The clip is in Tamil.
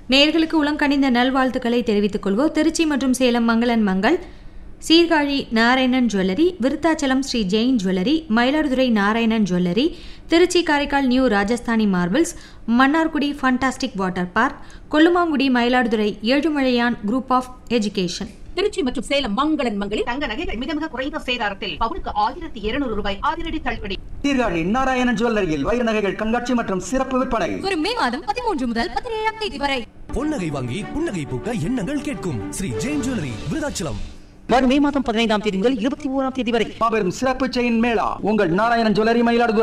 நேர்களுக்கு உளங்கனிந்த நல்வாழ்த்துக்களை தெரிவித்துக் கொள்வோர் திருச்சி மற்றும் சேலம் மங்களன் Mangal Sirkazhi Narayanan jewellery Virudhachalam Sri Jain jewellery Mayiladuthurai Narayanan jewellery Trichy Karaikal new Rajasthani marbles Mannargudi fantastic water park Kollumangudi Mayiladuthurai Ezhumalaiyan group of education Trichy மற்றும் சேலம் மங்களன் மங்களில் தங்க நகைகள் மிக மிக குறைந்த சேதாரத்தில் பவுனுக்கு ஆயிரத்தி இருநூறு ரூபாய் அதிரடி தள்ளுபடி சீர்காழி நாராயணன் ஜுவல்லரியில் வைர நகைகள் கண்காட்சி மற்றும் சிறப்பு விற்பனை வரும் மே மாதம் பதிமூன்று முதல் பதினேழாம் தேதி வரை பொன்னகை வாங்கி புன்னகை பூக்க எண்ணங்கள் கேட்கும் ஸ்ரீ ஜெயின் ஜுவல்லரி விருதாச்சலம் வரும் மே மாதம் பதினைந்தாம் தேதி முதல் இருபத்தி ஓராம் தேதி வரை மாபெரும் சிறப்பு செயின் மேளா உங்கள் நாராயணன் ஜுவல்லரி மயிலாடுதுறை